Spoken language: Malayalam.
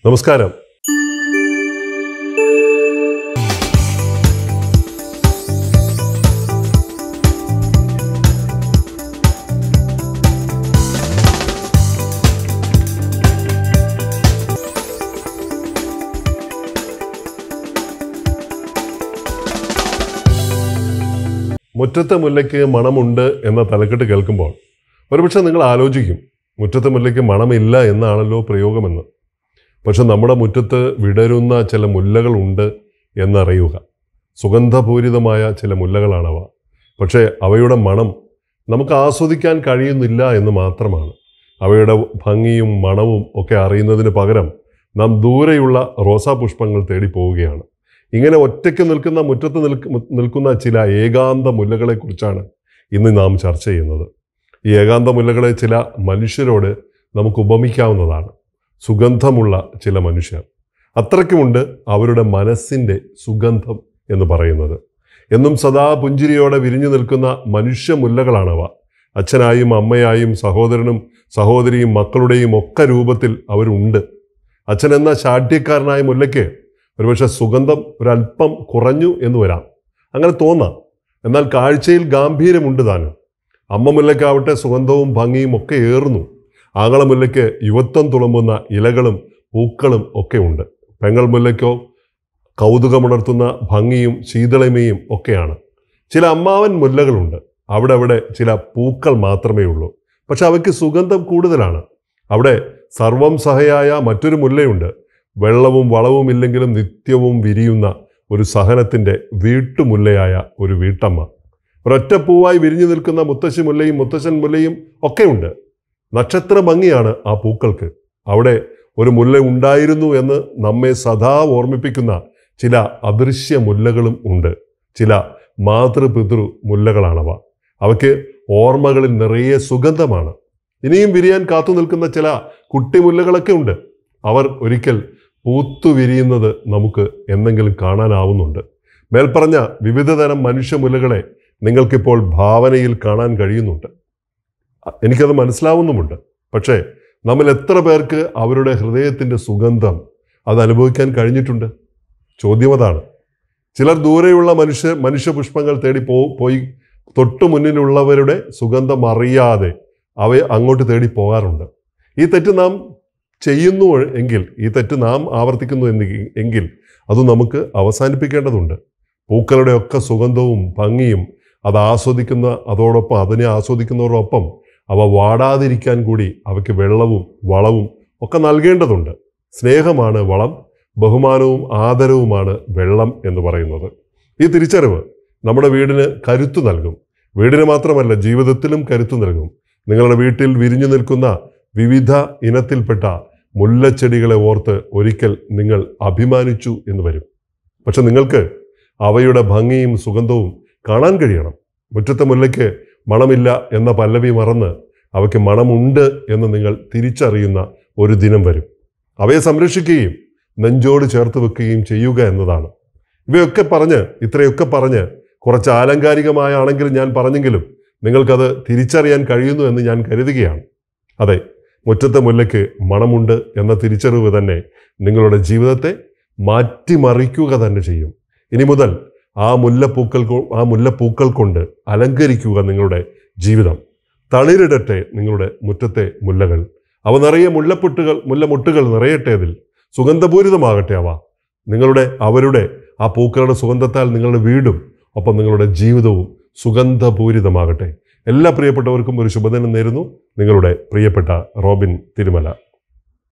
നമസ്കാരം മുറ്റത്തെ മുല്ലയ്ക്ക് മണമുണ്ട് എന്ന തലക്കെട്ട് കേൾക്കുമ്പോൾ ഒരുപക്ഷെ നിങ്ങൾ ആലോചിക്കും മുറ്റത്തെ മുല്ലയ്ക്ക് മണമില്ല എന്നാണല്ലോ പ്രയോഗമെന്ന് പക്ഷെ നമ്മുടെ മുറ്റത്ത് വിടരുന്ന ചില മുല്ലകളുണ്ട് എന്നറിയുക സുഗന്ധപൂരിതമായ ചില മുല്ലകളാണവ പക്ഷേ അവയുടെ മണം നമുക്ക് ആസ്വദിക്കാൻ കഴിയുന്നില്ല എന്ന് മാത്രമാണ് അവയുടെ ഭംഗിയും മണവും ഒക്കെ അറിയുന്നതിന് പകരം നാം ദൂരെയുള്ള റോസാപുഷ്പങ്ങൾ തേടി പോവുകയാണ് ഇങ്ങനെ ഒറ്റയ്ക്ക് നിൽക്കുന്ന മുറ്റത്ത് നിൽക്ക് നിൽക്കുന്ന ചില ഏകാന്ത മുല്ലകളെക്കുറിച്ചാണ് ഇന്ന് നാം ചർച്ച ചെയ്യുന്നത് ഈ ഏകാന്ത മുല്ലകളെ ചില മനുഷ്യരോട് നമുക്ക് ഉപമിക്കാവുന്നതാണ് സുഗന്ധമുള്ള ചില മനുഷ്യർ അത്രയ്ക്കുമുണ്ട് അവരുടെ മനസ്സിൻ്റെ സുഗന്ധം എന്ന് പറയുന്നത് എന്നും സദാ പുഞ്ചിരിയോടെ വിരിഞ്ഞു നിൽക്കുന്ന മനുഷ്യ മുല്ലകളാണവ അച്ഛനായും അമ്മയായും സഹോദരനും സഹോദരിയും മക്കളുടെയും ഒക്കെ രൂപത്തിൽ അവരുണ്ട് അച്ഛൻ എന്ന ശാഠ്യക്കാരനായ മുല്ലയ്ക്ക് ഒരുപക്ഷെ സുഗന്ധം ഒരല്പം കുറഞ്ഞു എന്ന് വരാം അങ്ങനെ തോന്നാം എന്നാൽ കാഴ്ചയിൽ ഗാംഭീര്യമുണ്ട് താനും അമ്മ മുല്ലയ്ക്കാവട്ടെ സുഗന്ധവും ഭംഗിയും ഒക്കെ ഏറുന്നു ആങ്ങള മുല്ലയ്ക്ക് യുവത്വം തുളുമ്പുന്ന ഇലകളും പൂക്കളും ഒക്കെ ഉണ്ട് പെങ്ങൾ മുല്ലയ്ക്കോ കൗതുകമുണർത്തുന്ന ഭംഗിയും ശീതളിമയും ഒക്കെയാണ് ചില അമ്മാവൻ മുല്ലകളുണ്ട് അവിടെ അവിടെ ചില പൂക്കൾ മാത്രമേ ഉള്ളൂ പക്ഷെ അവയ്ക്ക് സുഗന്ധം കൂടുതലാണ് അവിടെ സർവം സഹയായ മറ്റൊരു മുല്ലയുണ്ട് വെള്ളവും വളവും ഇല്ലെങ്കിലും നിത്യവും വിരിയുന്ന ഒരു സഹനത്തിൻ്റെ വീട്ടുമുല്ലയായ ഒരു വീട്ടമ്മ ഒരൊറ്റ പൂവായി വിരിഞ്ഞു നിൽക്കുന്ന മുത്തശ്ശി മുല്ലയും മുത്തശ്ശൻ മുല്ലയും ഒക്കെയുണ്ട് നക്ഷത്ര ഭംഗിയാണ് ആ പൂക്കൾക്ക് അവിടെ ഒരു മുല്ല ഉണ്ടായിരുന്നു എന്ന് നമ്മെ സദാ ഓർമ്മിപ്പിക്കുന്ന ചില അദൃശ്യ മുല്ലകളും ഉണ്ട് ചില മാതൃപിതൃ മുല്ലകളാണവ അവയ്ക്ക് ഓർമ്മകളിൽ നിറയെ സുഗന്ധമാണ് ഇനിയും വിരിയാൻ കാത്തു നിൽക്കുന്ന ചില കുട്ടിമുല്ലകളൊക്കെ ഉണ്ട് അവർ ഒരിക്കൽ പൂത്തു വിരിയുന്നത് നമുക്ക് എന്തെങ്കിലും കാണാനാവുന്നുണ്ട് മേൽപ്പറഞ്ഞ വിവിധതരം മനുഷ്യമുലകളെ നിങ്ങൾക്കിപ്പോൾ ഭാവനയിൽ കാണാൻ കഴിയുന്നുണ്ട് അ- എനിക്കത് മനസ്സിലാവുന്നുമുണ്ട് പക്ഷേ നമ്മൾ എത്ര പേർക്ക് അവരുടെ ഹൃദയത്തിൻ്റെ സുഗന്ധം അത് അനുഭവിക്കാൻ കഴിഞ്ഞിട്ടുണ്ട് ചോദ്യം അതാണ് ചിലർ ദൂരെയുള്ള മനുഷ്യ മനുഷ്യപുഷ്പങ്ങൾ തേടി പോ പോയി തൊട്ടു മുന്നിലുള്ളവരുടെ സുഗന്ധം അറിയാതെ അവയെ അങ്ങോട്ട് തേടി പോകാറുണ്ട് ഈ തെറ്റ് നാം ചെയ്യുന്നു എങ്കിൽ ഈ തെറ്റ് നാം ആവർത്തിക്കുന്നു എന്ന് എങ്കിൽ അത് നമുക്ക് അവസാനിപ്പിക്കേണ്ടതുണ്ട് പൂക്കളുടെ ഒക്കെ സുഗന്ധവും ഭംഗിയും അത് ആസ്വദിക്കുന്ന അതോടൊപ്പം അതിനെ ആസ്വദിക്കുന്നതോടൊപ്പം അവ വാടാതിരിക്കാൻ കൂടി അവയ്ക്ക് വെള്ളവും വളവും ഒക്കെ നൽകേണ്ടതുണ്ട് സ്നേഹമാണ് വളം ബഹുമാനവും ആദരവുമാണ് വെള്ളം എന്ന് പറയുന്നത് ഈ തിരിച്ചറിവ് നമ്മുടെ വീടിന് കരുത്തു നൽകും വീടിന് മാത്രമല്ല ജീവിതത്തിലും കരുത്തു നൽകും നിങ്ങളുടെ വീട്ടിൽ വിരിഞ്ഞു നിൽക്കുന്ന വിവിധ ഇനത്തിൽപ്പെട്ട മുല്ലച്ചെടികളെ ഓർത്ത് ഒരിക്കൽ നിങ്ങൾ അഭിമാനിച്ചു എന്ന് വരും പക്ഷെ നിങ്ങൾക്ക് അവയുടെ ഭംഗിയും സുഗന്ധവും കാണാൻ കഴിയണം മുറ്റത്തെ മുല്ലയ്ക്ക് മണമില്ല എന്ന പല്ലവി മറന്ന് അവയ്ക്ക് മണമുണ്ട് എന്ന് നിങ്ങൾ തിരിച്ചറിയുന്ന ഒരു ദിനം വരും അവയെ സംരക്ഷിക്കുകയും നെഞ്ചോട് ചേർത്ത് വെക്കുകയും ചെയ്യുക എന്നതാണ് ഇവയൊക്കെ പറഞ്ഞ് ഇത്രയൊക്കെ പറഞ്ഞ് കുറച്ച് ആലങ്കാരികമായാണെങ്കിൽ ഞാൻ പറഞ്ഞെങ്കിലും നിങ്ങൾക്കത് തിരിച്ചറിയാൻ കഴിയുന്നു എന്ന് ഞാൻ കരുതുകയാണ് അതെ മുറ്റത്തെ മുല്ലയ്ക്ക് മണമുണ്ട് എന്ന തിരിച്ചറിവ് തന്നെ നിങ്ങളുടെ ജീവിതത്തെ മാറ്റിമറിക്കുക തന്നെ ചെയ്യും ഇനി മുതൽ ആ മുല്ലപ്പൂക്കൾ കൊ- ആ മുല്ലപ്പൂക്കൾ കൊണ്ട് അലങ്കരിക്കുക നിങ്ങളുടെ ജീവിതം തളിരിടട്ടെ നിങ്ങളുടെ മുറ്റത്തെ മുല്ലകൾ അവ നിറയെ മുല്ലപ്പൊട്ടുകൾ മുല്ലമൊട്ടുകൾ നിറയട്ടെ അതിൽ സുഗന്ധപൂരിതമാകട്ടെ അവ നിങ്ങളുടെ അവരുടെ ആ പൂക്കളുടെ സുഗന്ധത്താൽ നിങ്ങളുടെ വീടും ഒപ്പം നിങ്ങളുടെ ജീവിതവും സുഗന്ധപൂരിതമാകട്ടെ എല്ലാ പ്രിയപ്പെട്ടവർക്കും ഒരു ശുഭദിനം നേരുന്നു നിങ്ങളുടെ പ്രിയപ്പെട്ട റോബിൻ തിരുമല